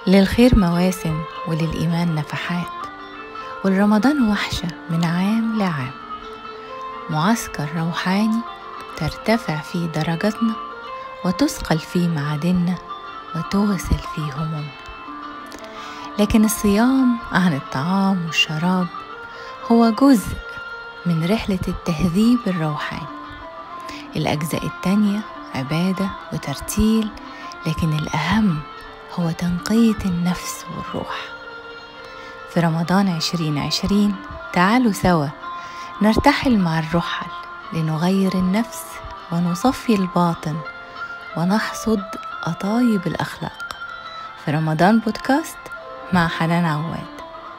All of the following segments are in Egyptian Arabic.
للخير مواسم وللإيمان نفحات والرمضان وحشة من عام لعام معسكر روحاني ترتفع فيه درجاتنا وتثقل فيه معادننا وتغسل فيه همومنا لكن الصيام عن الطعام والشراب هو جزء من رحلة التهذيب الروحاني الأجزاء التانية عبادة وترتيل لكن الأهم هو تنقية النفس والروح في رمضان عشرين عشرين تعالوا سوا نرتحل مع الرحل لنغير النفس ونصفي الباطن ونحصد أطايب الأخلاق في رمضان بودكاست مع حنان عواد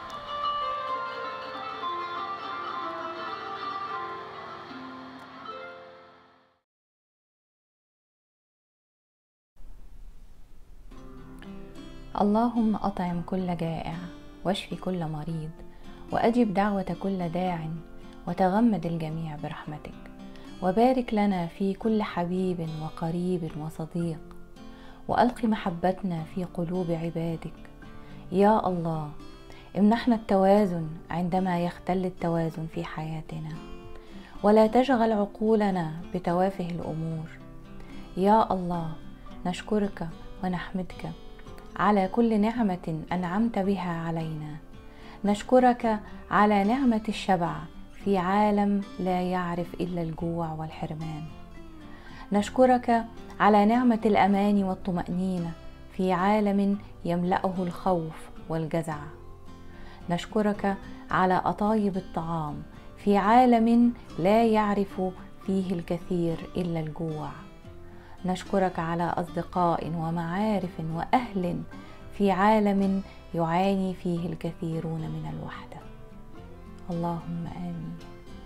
اللهم أطعم كل جائع واشفي كل مريض وأجب دعوة كل داع وتغمد الجميع برحمتك وبارك لنا في كل حبيب وقريب وصديق وألق محبتنا في قلوب عبادك يا الله امنحنا التوازن عندما يختل التوازن في حياتنا ولا تشغل عقولنا بتوافه الامور يا الله نشكرك ونحمدك على كل نعمه انعمت بها علينا نشكرك على نعمه الشبع في عالم لا يعرف الا الجوع والحرمان نشكرك على نعمه الامان والطمانينه في عالم يملاه الخوف والجزع نشكرك على اطايب الطعام في عالم لا يعرف فيه الكثير الا الجوع نشكرك على اصدقاء ومعارف واهل في عالم يعاني فيه الكثيرون من الوحده اللهم امين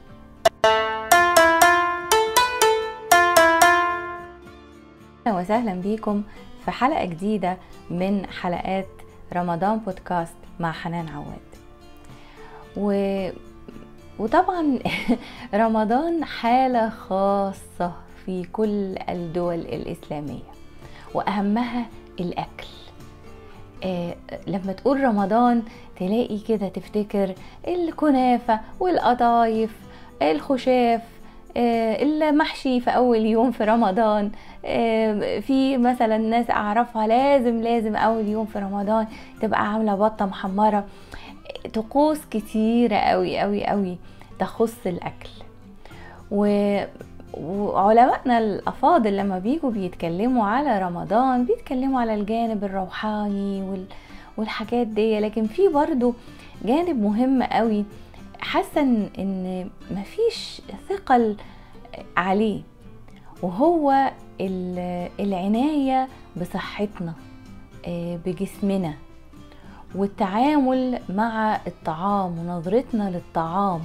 اهلا وسهلا بكم في حلقه جديده من حلقات رمضان بودكاست مع حنان عواد و... وطبعا رمضان حالة خاصة في كل الدول الإسلامية وأهمها الأكل آه لما تقول رمضان تلاقي كده تفتكر الكنافة والقطايف الخشاف آه المحشي في أول يوم في رمضان آه في مثلا ناس أعرفها لازم لازم أول يوم في رمضان تبقى عاملة بطة محمرة طقوس كتيرة قوي قوي قوي تخص الأكل و... وعلمائنا الأفاضل لما بيجوا بيتكلموا على رمضان بيتكلموا على الجانب الروحاني وال... والحاجات دي لكن في برضو جانب مهم قوي حاسة ان مفيش ثقل عليه وهو العناية بصحتنا بجسمنا والتعامل مع الطعام ونظرتنا للطعام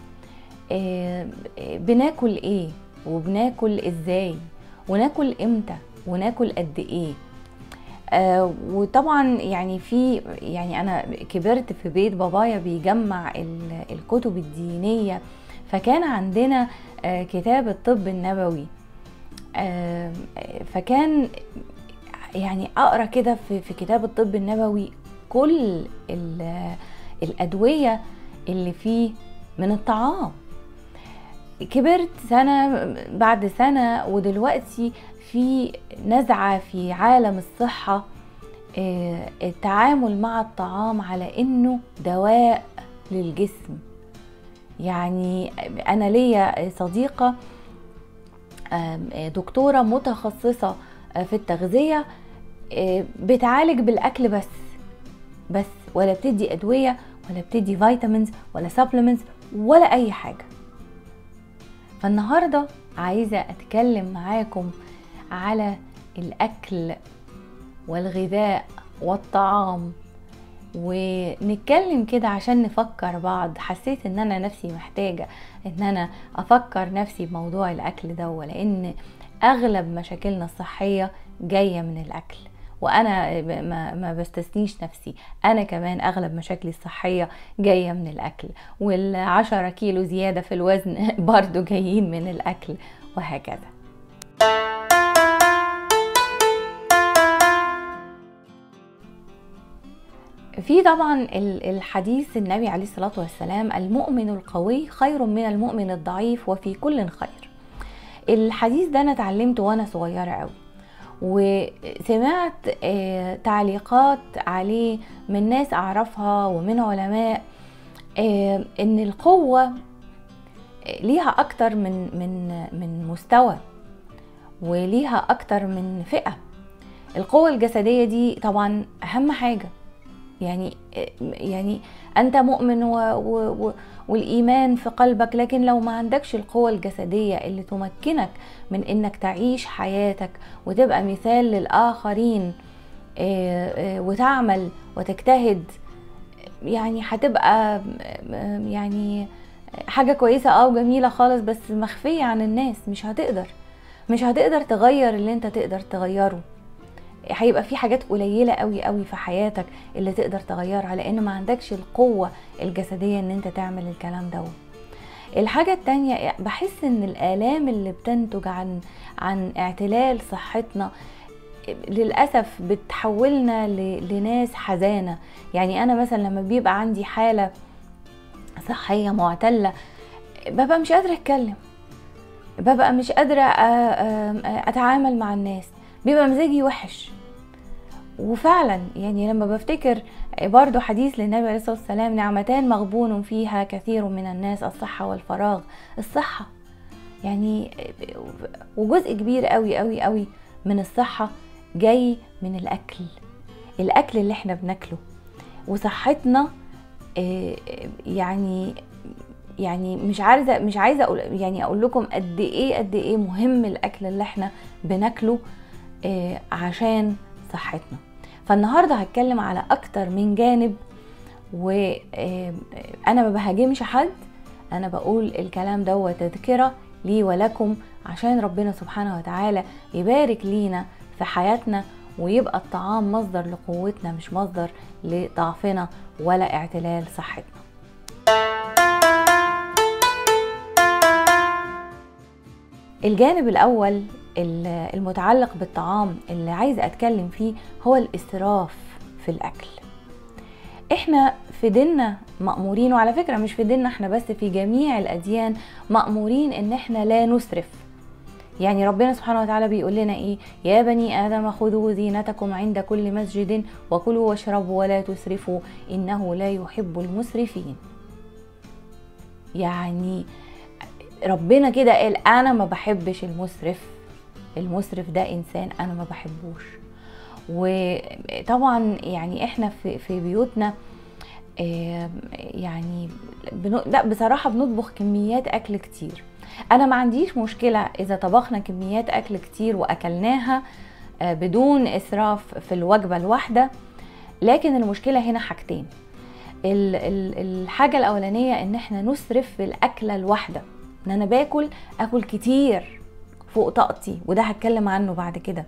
بناكل ايه وبناكل ازاي وناكل امتى وناكل قد ايه آه وطبعا يعني في يعني انا كبرت في بيت بابايا بيجمع الكتب الدينيه فكان عندنا آه كتاب الطب النبوي آه فكان يعني اقرا كده في, في كتاب الطب النبوي كل الادويه اللي فيه من الطعام كبرت سنه بعد سنه ودلوقتي في نزعه في عالم الصحه التعامل مع الطعام على انه دواء للجسم يعني انا ليا صديقه دكتوره متخصصه في التغذيه بتعالج بالاكل بس بس ولا بتدي ادويه ولا بتدي فيتامينز ولا سبلمنتس ولا اي حاجه فالنهارده عايزه اتكلم معاكم على الاكل والغذاء والطعام ونتكلم كده عشان نفكر بعض حسيت ان انا نفسي محتاجه ان انا افكر نفسي بموضوع الاكل ده لان اغلب مشاكلنا الصحيه جايه من الاكل وانا ما, ما بستثنيش نفسي انا كمان اغلب مشاكلي الصحيه جايه من الاكل والعشرة كيلو زياده في الوزن برضو جايين من الاكل وهكذا في طبعا الحديث النبي عليه الصلاة والسلام المؤمن القوي خير من المؤمن الضعيف وفي كل خير الحديث ده انا اتعلمته وانا صغيرة قوي وسمعت آه، تعليقات عليه من ناس اعرفها ومن علماء آه، ان القوة ليها اكتر من من من مستوى وليها اكتر من فئة القوة الجسدية دي طبعا اهم حاجة يعني يعني انت مؤمن و و والايمان في قلبك لكن لو ما عندكش القوة الجسدية اللي تمكنك من انك تعيش حياتك وتبقى مثال للاخرين وتعمل وتجتهد يعني هتبقى يعني حاجة كويسة اه وجميلة خالص بس مخفية عن الناس مش هتقدر مش هتقدر تغير اللي انت تقدر تغيره هيبقى في حاجات قليله قوي قوي في حياتك اللي تقدر تغيرها لان ما عندكش القوه الجسديه ان انت تعمل الكلام ده الحاجة التانية بحس ان الآلام اللي بتنتج عن عن اعتلال صحتنا للأسف بتحولنا لناس حزانة يعني أنا مثلا لما بيبقى عندي حالة صحية معتلة ببقى مش قادرة أتكلم ببقى مش قادرة أتعامل مع الناس بيبقى مزاجي وحش وفعلا يعني لما بفتكر برضو حديث للنبي عليه الصلاة والسلام نعمتان مغبون فيها كثير من الناس الصحة والفراغ الصحة يعني وجزء كبير قوي قوي قوي من الصحة جاي من الأكل الأكل اللي احنا بناكله وصحتنا يعني يعني مش عايزه مش عايزه اقول يعني اقول لكم قد ايه قد ايه مهم الاكل اللي احنا بناكله عشان صحتنا فالنهارده هتكلم على اكتر من جانب وانا ما بهاجمش حد انا بقول الكلام ده تذكره لي ولكم عشان ربنا سبحانه وتعالى يبارك لينا في حياتنا ويبقى الطعام مصدر لقوتنا مش مصدر لضعفنا ولا اعتلال صحتنا الجانب الاول المتعلق بالطعام اللي عايزه اتكلم فيه هو الاسراف في الاكل احنا في ديننا مأمورين وعلى فكرة مش في ديننا احنا بس في جميع الأديان مأمورين ان احنا لا نسرف يعني ربنا سبحانه وتعالى بيقول لنا ايه يا بني آدم خذوا زينتكم عند كل مسجد وكلوا واشربوا ولا تسرفوا إنه لا يحب المسرفين يعني ربنا كده قال انا ما بحبش المسرف المسرف ده انسان انا ما بحبوش وطبعا يعني احنا في, في بيوتنا يعني بنو... لا بصراحة بنطبخ كميات أكل كتير أنا ما عنديش مشكلة إذا طبخنا كميات أكل كتير وأكلناها بدون إسراف في الوجبة الواحدة لكن المشكلة هنا حاجتين الحاجة الأولانية إن إحنا نسرف في الأكلة الواحدة إن أنا باكل أكل كتير فوق طاقتي وده هتكلم عنه بعد كده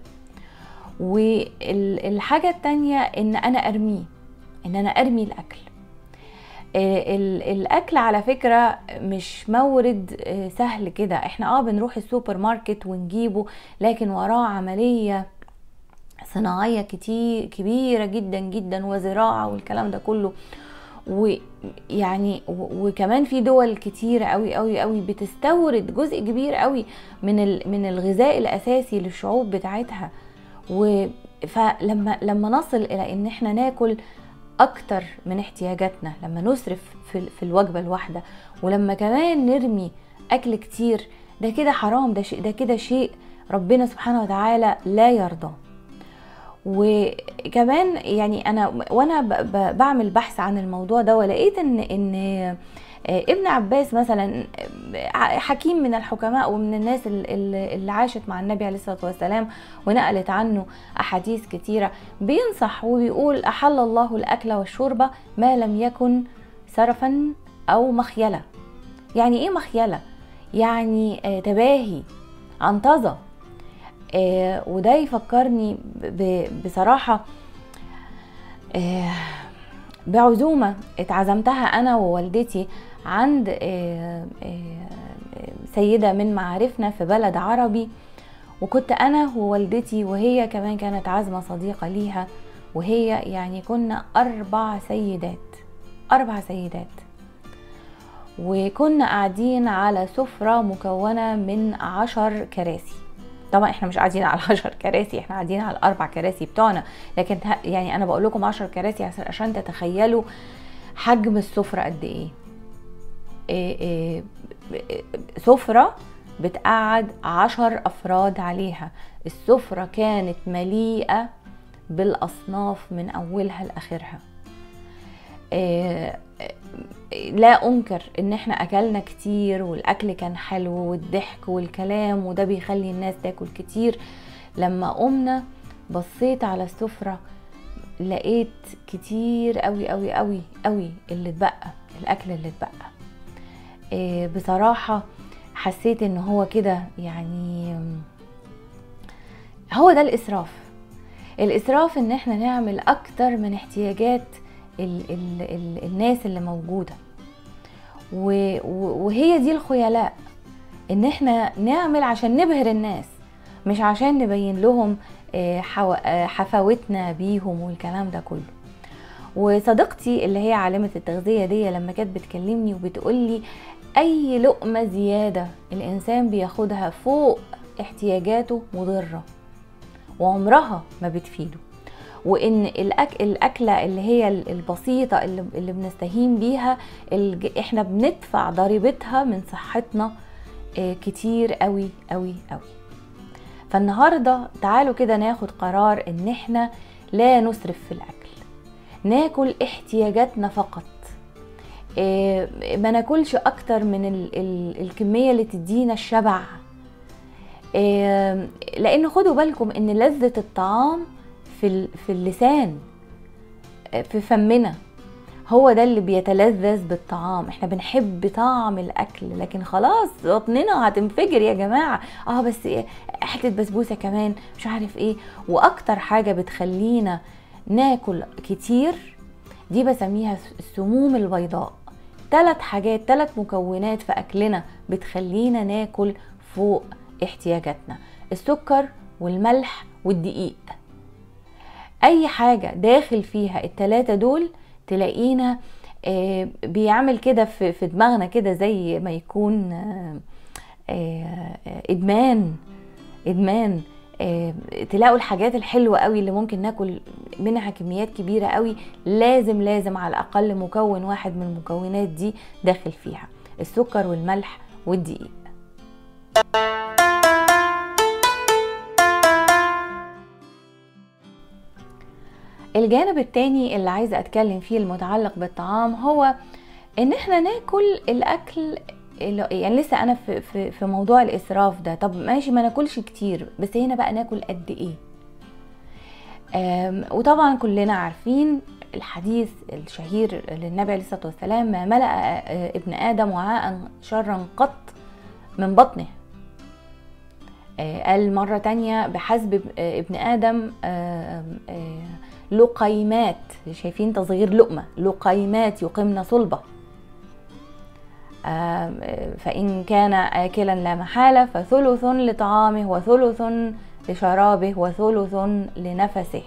والحاجة التانية ان انا ارميه ان انا ارمي الاكل الاكل على فكرة مش مورد سهل كده احنا اه بنروح السوبر ماركت ونجيبه لكن وراه عملية صناعية كتير كبيرة جدا جدا وزراعة والكلام ده كله ويعني وكمان في دول كتيره قوي قوي قوي بتستورد جزء كبير قوي من من الغذاء الاساسي للشعوب بتاعتها و فلما لما نصل الى ان احنا ناكل اكتر من احتياجاتنا لما نصرف في, في الوجبه الواحده ولما كمان نرمي اكل كتير ده كده حرام ده شيء ده كده شيء ربنا سبحانه وتعالى لا يرضاه وكمان يعني انا وانا بعمل بحث عن الموضوع ده ولقيت ان ان ابن عباس مثلا حكيم من الحكماء ومن الناس اللي عاشت مع النبي عليه الصلاه والسلام ونقلت عنه احاديث كتيره بينصح وبيقول احل الله الاكل والشرب ما لم يكن سرفا او مخيله يعني ايه مخيله يعني تباهي عنطزه آه وده يفكرني بصراحة آه بعزومة اتعزمتها أنا ووالدتي عند آه سيدة من معارفنا في بلد عربي وكنت أنا ووالدتي وهي كمان كانت عازمة صديقة ليها وهي يعني كنا أربع سيدات أربع سيدات وكنا قاعدين على سفرة مكونة من عشر كراسي طبعا احنا مش قاعدين على عشر كراسي احنا قاعدين على الاربع كراسي بتوعنا لكن يعني انا بقول لكم عشر كراسي عشان تتخيلوا حجم السفرة قد ايه, إيه, إيه سفرة بتقعد عشر أفراد عليها السفرة كانت مليئة بالأصناف من أولها لآخرها لا أنكر إن إحنا أكلنا كتير والأكل كان حلو والضحك والكلام وده بيخلي الناس تاكل كتير لما قمنا بصيت على السفرة لقيت كتير قوي قوي قوي قوي اللي اتبقى الأكل اللي اتبقى بصراحة حسيت ان هو كده يعني هو ده الاسراف الاسراف ان احنا نعمل اكتر من احتياجات ال ال ال الناس اللي موجوده وهي دي الخيلاء ان احنا نعمل عشان نبهر الناس مش عشان نبين لهم حفاوتنا بيهم والكلام ده كله وصديقتي اللي هي عالمة التغذية دي لما كانت بتكلمني وبتقولي اي لقمة زيادة الانسان بياخدها فوق احتياجاته مضرة وعمرها ما بتفيده وان الأك... الاكلة اللي هي البسيطة اللي, اللي بنستهين بيها اللي احنا بندفع ضريبتها من صحتنا كتير قوي قوي قوي فالنهاردة تعالوا كده ناخد قرار ان احنا لا نسرف في الاكل ناكل احتياجاتنا فقط ما ناكلش اكتر من ال ال الكميه اللي تدينا الشبع لان خدوا بالكم ان لذه الطعام في في اللسان في فمنا هو ده اللي بيتلذذ بالطعام احنا بنحب طعم الاكل لكن خلاص بطننا هتنفجر يا جماعه اه بس حته بسبوسه كمان مش عارف ايه واكتر حاجه بتخلينا ناكل كتير دي بسميها السموم البيضاء ثلاث حاجات ثلاث مكونات في اكلنا بتخلينا ناكل فوق احتياجاتنا السكر والملح والدقيق اي حاجه داخل فيها الثلاثه دول تلاقينا آه بيعمل كده في, في دماغنا كده زي ما يكون آه آه ادمان ادمان تلاقوا الحاجات الحلوه قوي اللي ممكن ناكل منها كميات كبيره قوي لازم لازم على الاقل مكون واحد من المكونات دي داخل فيها السكر والملح والدقيق الجانب التاني اللي عايزه اتكلم فيه المتعلق بالطعام هو ان احنا ناكل الاكل يعني لسه انا في, في, في موضوع الاسراف ده طب ماشي ما ناكلش كتير بس هنا بقى ناكل قد ايه وطبعا كلنا عارفين الحديث الشهير للنبي عليه الصلاه والسلام ما ملا ابن ادم وعاء شرا قط من بطنه قال مرة تانية بحسب ابن آدم لقيمات شايفين تصغير لقمة لقيمات يقمن صلبة فإن كان آكلا لا محالة فثلث لطعامه وثلث لشرابه وثلث لنفسه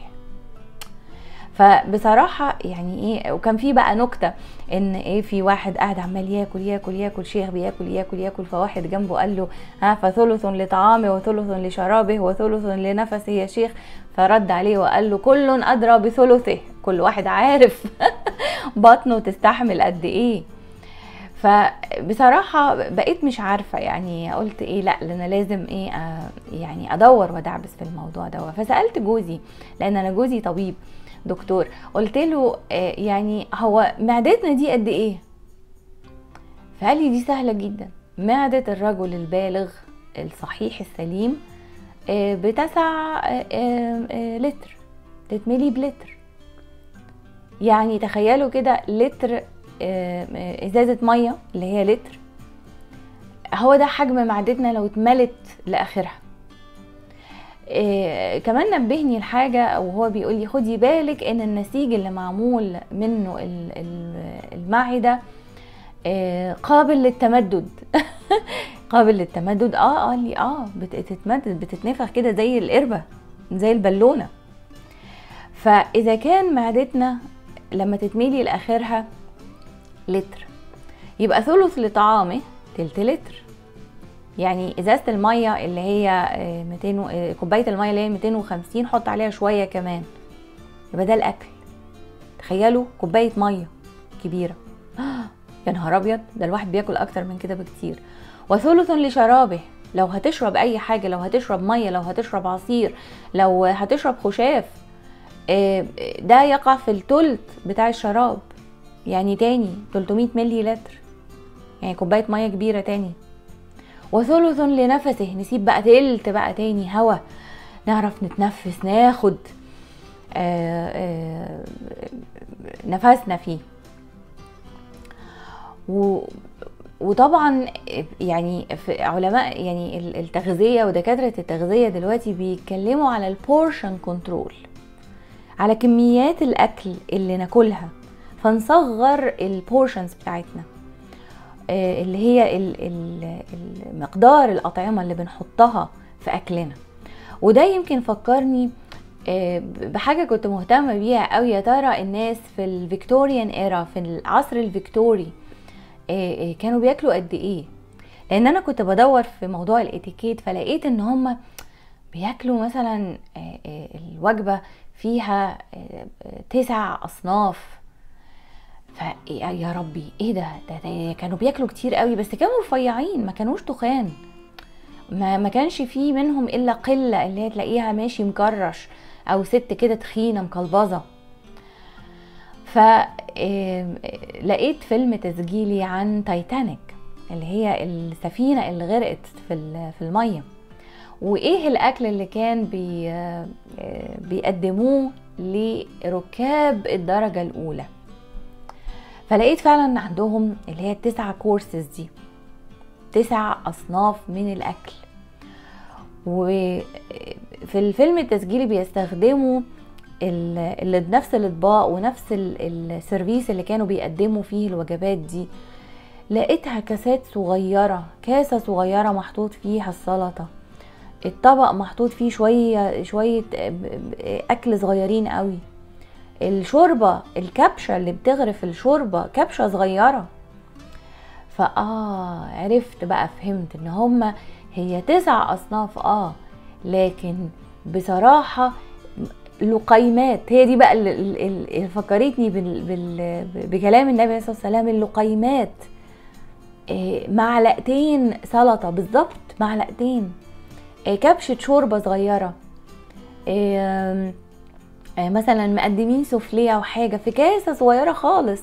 فبصراحة يعني ايه وكان في بقى نكتة ان ايه في واحد قاعد عمال ياكل ياكل ياكل شيخ بياكل ياكل ياكل فواحد جنبه قال له ها فثلث لطعامه وثلث لشرابه وثلث لنفسه يا شيخ فرد عليه وقال له كل ادرى بثلثه كل واحد عارف بطنه تستحمل قد ايه فبصراحة بقيت مش عارفة يعني قلت ايه لا انا لازم ايه آه يعني ادور وادعبس في الموضوع ده فسألت جوزي لان انا جوزي طبيب دكتور قلت له آه يعني هو معدتنا دي قد ايه فقال لي دي سهلة جدا معدة الرجل البالغ الصحيح السليم آه بتسع لتر تتملي بلتر يعني تخيلوا كده لتر ازازه ميه اللي هي لتر هو ده حجم معدتنا لو اتملت لاخرها إيه كمان نبهني الحاجة وهو بيقول لي خدي بالك ان النسيج اللي معمول منه المعدة إيه قابل للتمدد قابل للتمدد اه قال لي اه بتتمدد بتتنفخ كده زي القربة زي البالونة فاذا كان معدتنا لما تتميلي لاخرها لتر يبقى ثلث لطعامه تلت لتر يعني ازازه الميه اللي هي آه، 200 و- آه، كوبايه الميه اللي هي 250 حط عليها شويه كمان يبقى ده الاكل تخيلوا كوبايه ميه كبيره يا نهار ابيض ده الواحد بياكل اكتر من كده بكتير وثلث لشرابه لو هتشرب اي حاجه لو هتشرب ميه لو هتشرب عصير لو هتشرب خشاف آه، ده يقع في التلت بتاع الشراب يعني تاني 300 ملي لتر يعني كوبايه ميه كبيره تاني وثلث لنفسه نسيب بقى تلت بقى تاني هوا نعرف نتنفس ناخد آه، آه، نفسنا فيه و وطبعا يعني في علماء يعني ال- التغذيه ودكاتره التغذيه دلوقتي بيتكلموا على البورشن كنترول على كميات الاكل اللي ناكلها فنصغر البورشنز بتاعتنا آه، اللي هي ال- ال- ال- مقدار الأطعمة اللي بنحطها في أكلنا وده يمكن فكرني آه، بحاجة كنت مهتمة بيها قوي يا ترى الناس في الفيكتوريان ايرا في العصر الفيكتوري آه، آه، كانوا بياكلوا قد ايه لان انا كنت بدور في موضوع الاتيكيت فلقيت ان هم بياكلوا مثلا آه، آه، الوجبة فيها آه، آه، تسع اصناف فيا يا ربي ايه ده, ده, ده كانوا بياكلوا كتير قوي بس كانوا رفيعين ما كانوش تخان ما ما كانش فيه منهم الا قله اللي هي تلاقيها ماشي مكرش او ست كده تخينه مكلبظه ف آم، لقيت فيلم تسجيلي عن تايتانيك اللي هي السفينه اللي غرقت في ال- في الميه وايه الاكل اللي كان بي آه، بيقدموه لركاب الدرجه الاولى فلقيت فعلا عندهم اللي هي التسعة كورسز دي تسع أصناف من الأكل وفي الفيلم التسجيلي بيستخدموا ال- اللي نفس الأطباق ونفس ال- السيرفيس اللي كانوا بيقدموا فيه الوجبات دي لقيتها كاسات صغيرة كاسة صغيرة محطوط فيها السلطة الطبق محطوط فيه شوية شوية أكل صغيرين قوي الشوربة الكبشة اللي بتغرف الشوربة كبشة صغيرة فآه عرفت بقى فهمت ان هما هي تسع اصناف اه لكن بصراحة لقيمات هي دي بقى اللي- اللي اللي فكرتني بال بال بكلام النبي عليه الصلاة والسلام اللقيمات إيه، معلقتين سلطة بالظبط معلقتين إيه، كبشة شوربة صغيرة إيه، آه، مثلا مقدمين سوفليه او حاجه في كاسه صغيره خالص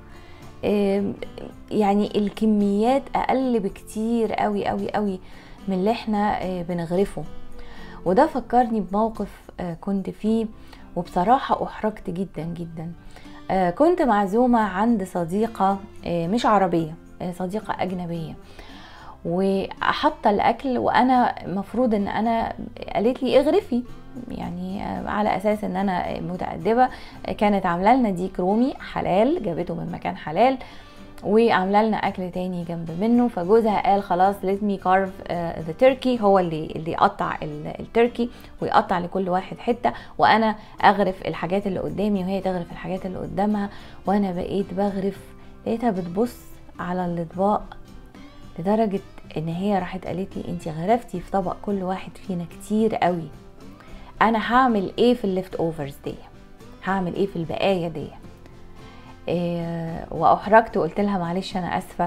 آم، يعني الكميات اقل بكتير قوي قوي قوي من اللي احنا آه، بنغرفه وده فكرني بموقف آه، كنت فيه وبصراحه احرجت جدا جدا آه، كنت معزومه عند صديقه آه، مش عربيه آه، صديقه اجنبيه وحاطه الاكل وانا مفروض ان انا قالت لي اغرفي يعني آه، على اساس ان انا متادبه آه، كانت عامله لنا ديك رومي حلال جابته من مكان حلال وعامله لنا اكل تاني جنب منه فجوزها قال خلاص let me carve ذا تركي هو اللي اللي يقطع ال- التركي ويقطع لكل واحد حته وانا اغرف الحاجات اللي قدامي وهي تغرف الحاجات اللي قدامها وانا بقيت بغرف لقيتها بتبص على الاطباق لدرجه ان هي راحت قالت لي انت غرفتي في طبق كل واحد فينا كتير قوي انا هعمل ايه في الليفت اوفرز دي هعمل ايه في البقايا دي إيه واحرجت وقلت لها معلش انا اسفه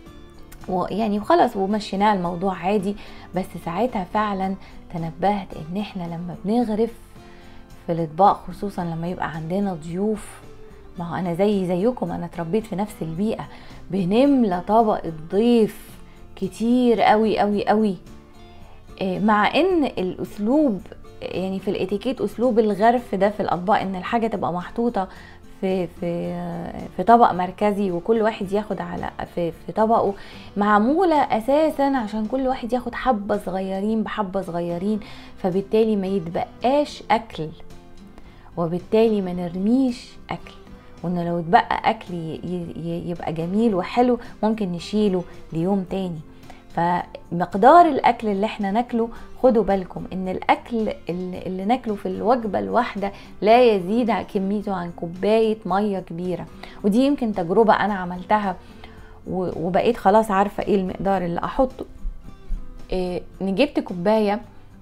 ويعني وخلاص ومشيناه الموضوع عادي بس ساعتها فعلا تنبهت ان احنا لما بنغرف في الاطباق خصوصا لما يبقى عندنا ضيوف ما هو انا زي زيكم انا اتربيت في نفس البيئه بنملى طبق الضيف كتير قوي قوي قوي إيه، مع ان الاسلوب يعني في الاتيكيت اسلوب الغرف ده في الاطباق ان الحاجه تبقى محطوطه في في في طبق مركزي وكل واحد ياخد على في في طبقه معموله اساسا عشان كل واحد ياخد حبه صغيرين بحبه صغيرين فبالتالي ما يتبقاش اكل وبالتالي ما نرميش اكل وانه لو اتبقى اكل ي- ي- يبقى جميل وحلو ممكن نشيله ليوم تاني فمقدار الاكل اللي احنا ناكله خدوا بالكم ان الاكل اللي, اللي ناكله في الوجبه الواحده لا يزيد كميته عن كوبايه ميه كبيره ودي يمكن تجربه انا عملتها وبقيت خلاص عارفه ايه المقدار اللي احطه إيه جبت كوبايه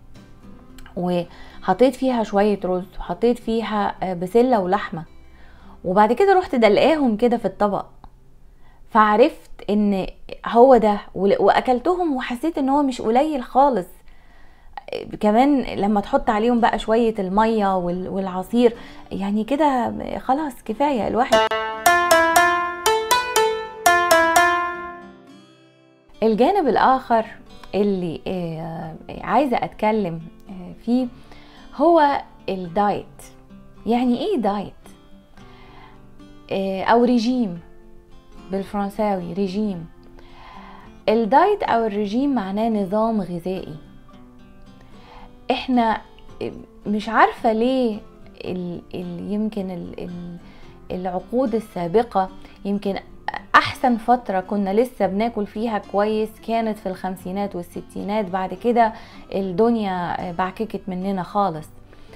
وحطيت فيها شويه رز وحطيت فيها بسله ولحمه وبعد كده رحت دلقاهم كده في الطبق فعرفت ان هو ده واكلتهم وحسيت ان هو مش قليل خالص كمان لما تحط عليهم بقى شوية المية والعصير يعني كده خلاص كفاية الواحد الجانب الآخر اللي عايزة أتكلم فيه هو الدايت يعني إيه دايت أو ريجيم بالفرنساوي ريجيم الدايت او الرجيم معناه نظام غذائي احنا مش عارفة ليه ال ال يمكن ال ال العقود السابقة يمكن احسن فترة كنا لسه بناكل فيها كويس كانت في الخمسينات والستينات بعد كده الدنيا بعككت مننا خالص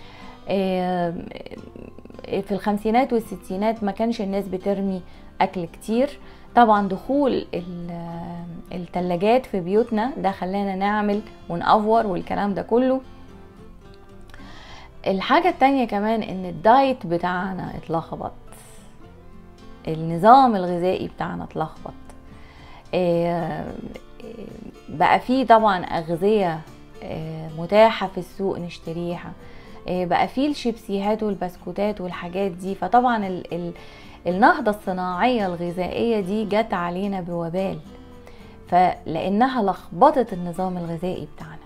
في الخمسينات والستينات ما كانش الناس بترمي اكل كتير طبعا دخول التلاجات في بيوتنا ده خلانا نعمل ونأفور والكلام ده كله الحاجة التانية كمان ان الدايت بتاعنا اتلخبط النظام الغذائي بتاعنا اتلخبط بقى فيه طبعا أغذية متاحة في السوق نشتريها بقى فيه الشيبسيهات والبسكوتات والحاجات دي فطبعا ال ال النهضة الصناعية الغذائية دي جت علينا بوبال فلأنها لخبطت النظام الغذائي بتاعنا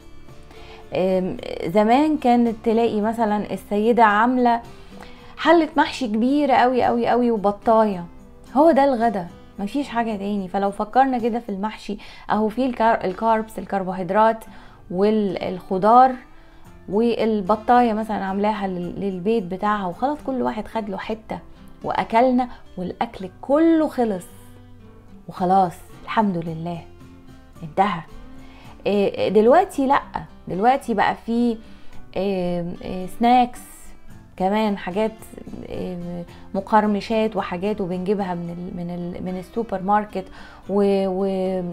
زمان كانت تلاقي مثلا السيدة عاملة حلة محشي كبيرة قوي قوي قوي وبطاية هو ده الغدا مفيش حاجة تاني فلو فكرنا كده في المحشي اهو فيه الكاربس الكربوهيدرات والخضار والبطاية مثلا عاملاها للبيت بتاعها وخلاص كل واحد خد له حته واكلنا والاكل كله خلص وخلاص الحمد لله انتهى دلوقتي لا دلوقتي بقى في سناكس كمان حاجات مقرمشات وحاجات وبنجيبها من ال من ال من السوبر ماركت و, و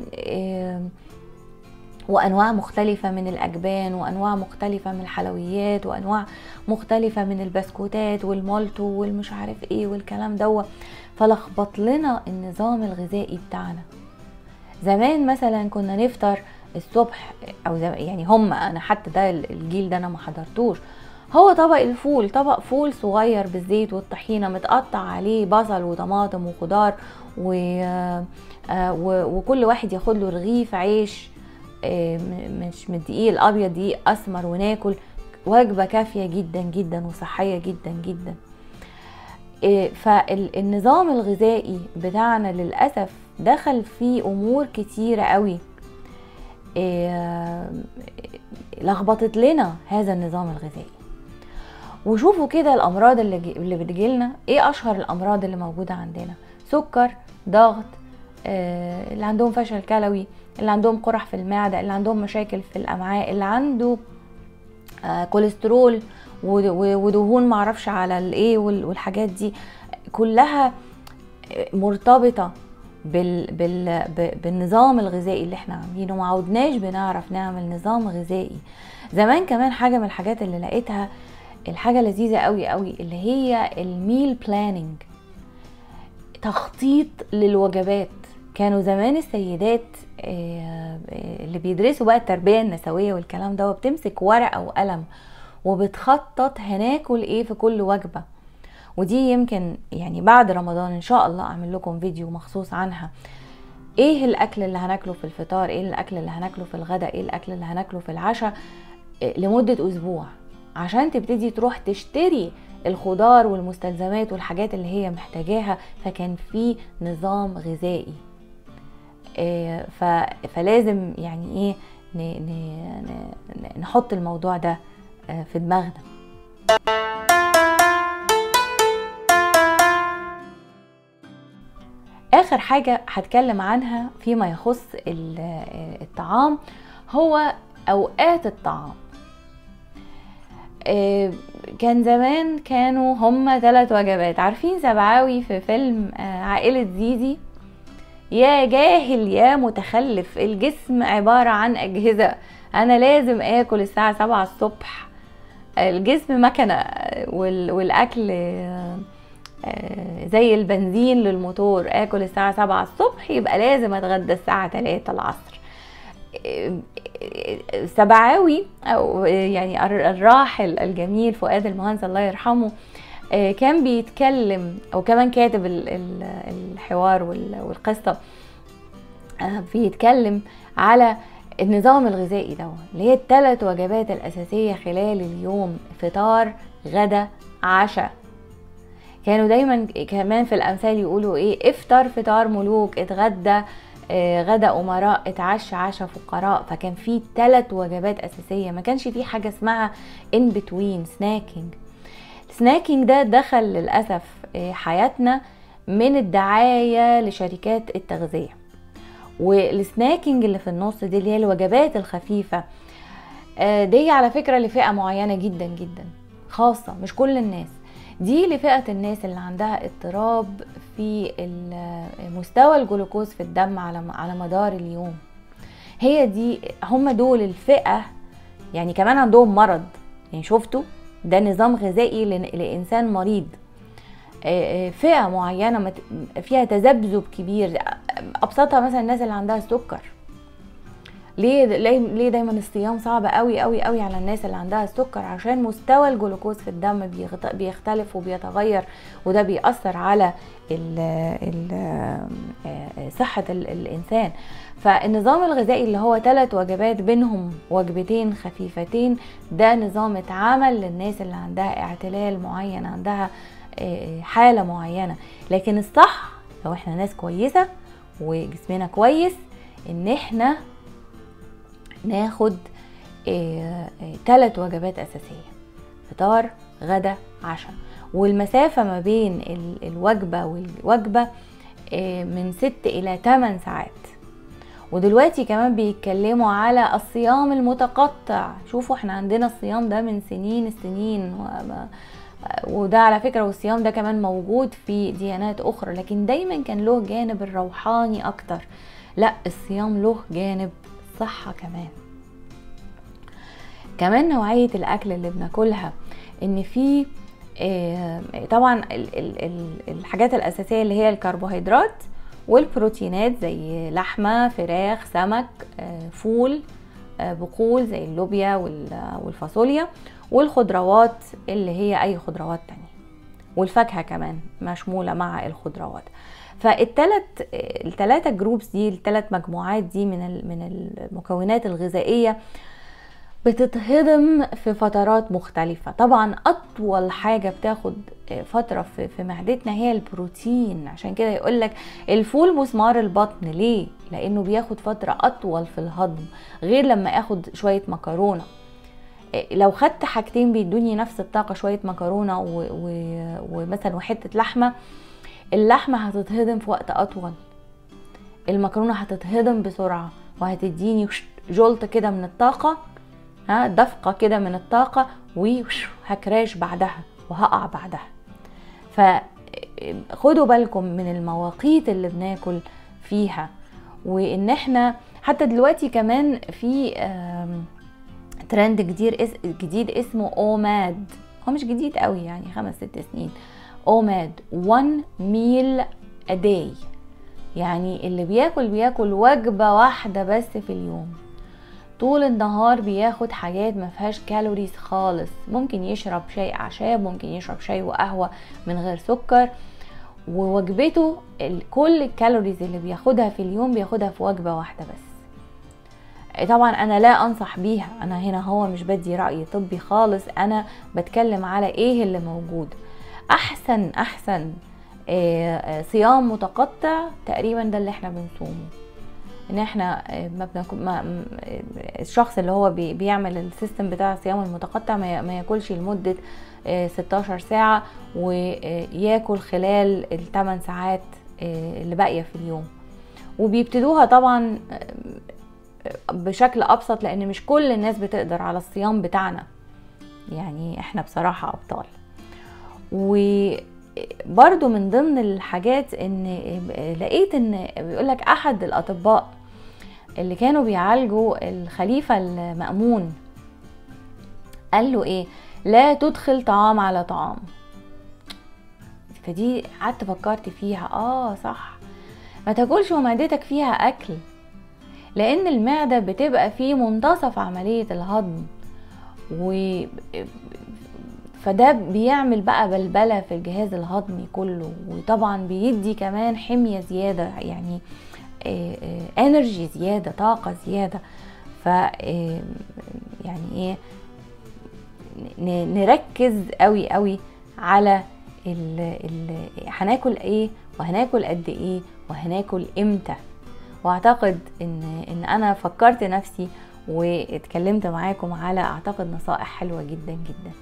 وانواع مختلفه من الاجبان وانواع مختلفه من الحلويات وانواع مختلفه من البسكوتات والمولتو والمش عارف ايه والكلام دوت فلخبط لنا النظام الغذائي بتاعنا زمان مثلا كنا نفطر الصبح او يعني هم انا حتى ده الجيل ده انا ما حضرتوش هو طبق الفول طبق فول صغير بالزيت والطحينه متقطع عليه بصل وطماطم وخضار و... وكل واحد ياخد له رغيف عيش مش من الدقيق الابيض دقيق اسمر وناكل وجبه كافيه جدا جدا وصحيه جدا جدا فالنظام الغذائي بتاعنا للاسف دخل فيه امور كتيره قوي لخبطت لنا هذا النظام الغذائي وشوفوا كده الامراض اللي اللي بتجيلنا ايه اشهر الامراض اللي موجوده عندنا سكر ضغط اللي عندهم فشل كلوي اللي عندهم قرح في المعده اللي عندهم مشاكل في الامعاء اللي عنده كوليسترول ودهون معرفش على الايه والحاجات دي كلها مرتبطه بال بال بالنظام الغذائي اللي احنا عاملينه ما عودناش بنعرف نعمل نظام غذائي زمان كمان حاجه من الحاجات اللي لقيتها الحاجه لذيذه قوي قوي اللي هي الميل بلاننج تخطيط للوجبات كانوا زمان السيدات اللي بيدرسوا بقى التربيه النسويه والكلام ده بتمسك ورقه وقلم وبتخطط هناكل ايه في كل وجبه ودي يمكن يعني بعد رمضان ان شاء الله اعمل لكم فيديو مخصوص عنها ايه الاكل اللي هناكله في الفطار ايه الاكل اللي هناكله في الغداء ايه الاكل اللي هناكله في العشاء لمده اسبوع عشان تبتدي تروح تشتري الخضار والمستلزمات والحاجات اللي هي محتاجاها فكان في نظام غذائي فلازم يعني ايه نحط الموضوع ده في دماغنا اخر حاجة هتكلم عنها فيما يخص الطعام هو اوقات الطعام كان زمان كانوا هما ثلاث وجبات عارفين سبعاوي في فيلم عائلة زيزي يا جاهل يا متخلف الجسم عبارة عن أجهزة أنا لازم آكل الساعة سبعة الصبح الجسم مكنة والأكل زي البنزين للموتور آكل الساعة سبعة الصبح يبقى لازم أتغدى الساعة تلاتة العصر سبعاوي او يعني الراحل الجميل فؤاد المهندس الله يرحمه كان بيتكلم او كمان كاتب الحوار والقصه بيتكلم على النظام الغذائي ده اللي هي الثلاث وجبات الاساسيه خلال اليوم فطار غدا عشاء كانوا دايما كمان في الامثال يقولوا ايه افطر فطار ملوك اتغدى غدا امراء اتعشى عشاء فقراء فكان في ثلاث وجبات اساسيه ما كانش في حاجه اسمها ان بتوين سناكينج السناكينج ده دخل للاسف حياتنا من الدعايه لشركات التغذيه والسناكينج اللي في النص دي اللي هي الوجبات الخفيفه دي على فكره لفئه معينه جدا جدا خاصه مش كل الناس دي لفئة الناس اللي عندها اضطراب في مستوى الجلوكوز في الدم على على مدار اليوم هي دي هم دول الفئة يعني كمان عندهم مرض يعني شفتوا ده نظام غذائي لإنسان مريض فئة معينة فيها تذبذب كبير أبسطها مثلا الناس اللي عندها سكر ليه ليه دايما الصيام صعب قوي قوي قوي على الناس اللي عندها السكر عشان مستوى الجلوكوز في الدم بيختلف وبيتغير وده بيأثر على ال ال صحة الإنسان فالنظام الغذائي اللي هو ثلاث وجبات بينهم وجبتين خفيفتين ده نظام اتعمل للناس اللي عندها اعتلال معين عندها حالة معينة لكن الصح لو احنا ناس كويسة وجسمنا كويس ان احنا ناخد ثلاث وجبات أساسية فطار غدا عشاء والمسافة ما بين الوجبة والوجبة من ست إلى 8 ساعات ودلوقتي كمان بيتكلموا على الصيام المتقطع شوفوا احنا عندنا الصيام ده من سنين السنين وده على فكرة والصيام ده كمان موجود في ديانات أخرى لكن دايما كان له جانب الروحاني أكتر لا الصيام له جانب صحة كمان كمان نوعية الأكل اللي بناكلها إن في طبعا الحاجات الأساسية اللي هي الكربوهيدرات والبروتينات زي لحمة فراخ سمك فول بقول زي اللوبيا والفاصوليا والخضروات اللي هي أي خضروات تانية والفاكهة كمان مشمولة مع الخضروات فالتلات التلاتة جروبس دي التلات مجموعات دي من من المكونات الغذائية بتتهضم في فترات مختلفة طبعا أطول حاجة بتاخد فترة في معدتنا هي البروتين عشان كده يقولك الفول مسمار البطن ليه؟ لأنه بياخد فترة أطول في الهضم غير لما أخد شوية مكرونة لو خدت حاجتين بيدوني نفس الطاقة شوية مكرونة ومثلا وحتة لحمة اللحمة هتتهضم في وقت أطول المكرونة هتتهضم بسرعة وهتديني جولت كده من الطاقة ها دفقة كده من الطاقة وهكراش بعدها وهقع بعدها فخدوا بالكم من المواقيت اللي بناكل فيها وان احنا حتى دلوقتي كمان في ترند جديد جديد اسمه اوماد هو مش جديد قوي يعني خمس ست سنين اوماد one meal a day يعني اللي بياكل بياكل وجبة واحدة بس في اليوم طول النهار بياخد حاجات ما فيهاش كالوريز خالص ممكن يشرب شاي اعشاب ممكن يشرب شاي وقهوة من غير سكر ووجبته كل الكالوريز اللي بياخدها في اليوم بياخدها في وجبة واحدة بس طبعا انا لا انصح بيها انا هنا هو مش بدي رأي طبي خالص انا بتكلم على ايه اللي موجود احسن احسن صيام متقطع تقريبا ده اللي احنا بنصومه ان احنا ما بناكل ما الشخص اللي هو بي بيعمل السيستم بتاع الصيام المتقطع ما, ما ياكلش لمده 16 ساعه وياكل خلال ال 8 ساعات آه، اللي باقيه في اليوم وبيبتدوها طبعا آه، بشكل ابسط لان مش كل الناس بتقدر على الصيام بتاعنا يعني احنا بصراحه ابطال وبرضو من ضمن الحاجات ان لقيت ان بيقول لك احد الاطباء اللي كانوا بيعالجوا الخليفه المامون قال له ايه لا تدخل طعام على طعام فدي قعدت فكرت فيها اه صح ما تاكلش ومعدتك فيها اكل لان المعده بتبقى في منتصف عمليه الهضم و فده بيعمل بقى بلبله في الجهاز الهضمي كله وطبعا بيدي كمان حميه زياده يعني انرجي زياده طاقه زياده ف يعني ايه نركز قوي قوي على ال ال هناكل ايه وهناكل قد ايه وهناكل امتى واعتقد ان ان انا فكرت نفسي واتكلمت معاكم على اعتقد نصائح حلوه جدا جدا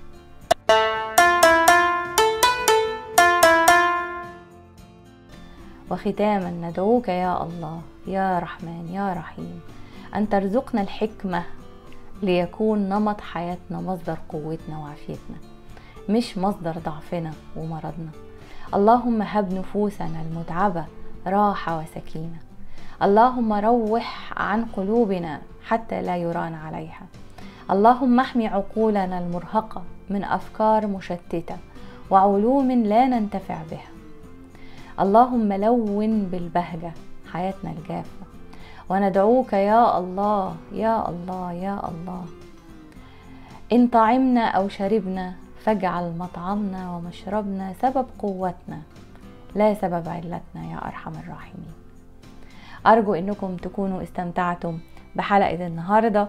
وختاما ندعوك يا الله يا رحمن يا رحيم ان ترزقنا الحكمه ليكون نمط حياتنا مصدر قوتنا وعافيتنا مش مصدر ضعفنا ومرضنا اللهم هب نفوسنا المتعبه راحه وسكينه اللهم روح عن قلوبنا حتى لا يران عليها اللهم احمي عقولنا المرهقه من افكار مشتته وعلوم لا ننتفع بها اللهم لون بالبهجه حياتنا الجافه وندعوك يا الله يا الله يا الله ان طعمنا او شربنا فاجعل مطعمنا ومشربنا سبب قوتنا لا سبب علتنا يا ارحم الراحمين ارجو انكم تكونوا استمتعتم بحلقه النهارده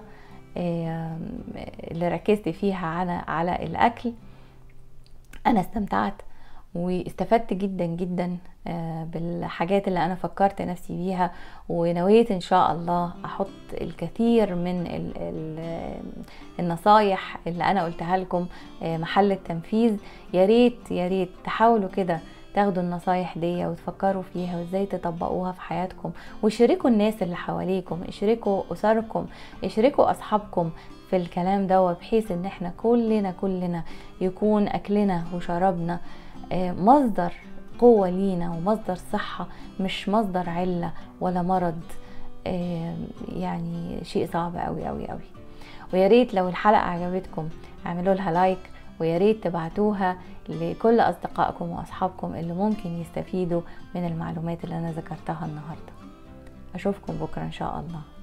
اللي ركزت فيها على على الاكل انا استمتعت واستفدت جدا جدا بالحاجات اللي انا فكرت نفسي بيها ونويت ان شاء الله احط الكثير من النصايح اللي انا قلتها لكم محل التنفيذ يا ريت يا ريت تحاولوا كده تاخدوا النصايح دي وتفكروا فيها وازاي تطبقوها في حياتكم وشاركوا الناس اللي حواليكم اشركوا اسركم اشركوا اصحابكم في الكلام ده بحيث ان احنا كلنا كلنا يكون اكلنا وشرابنا مصدر قوة لينا ومصدر صحة مش مصدر علة ولا مرض يعني شيء صعب قوي قوي قوي ويا ريت لو الحلقة عجبتكم اعملوا لها لايك ويا ريت تبعتوها لكل اصدقائكم واصحابكم اللي ممكن يستفيدوا من المعلومات اللي انا ذكرتها النهارده اشوفكم بكره ان شاء الله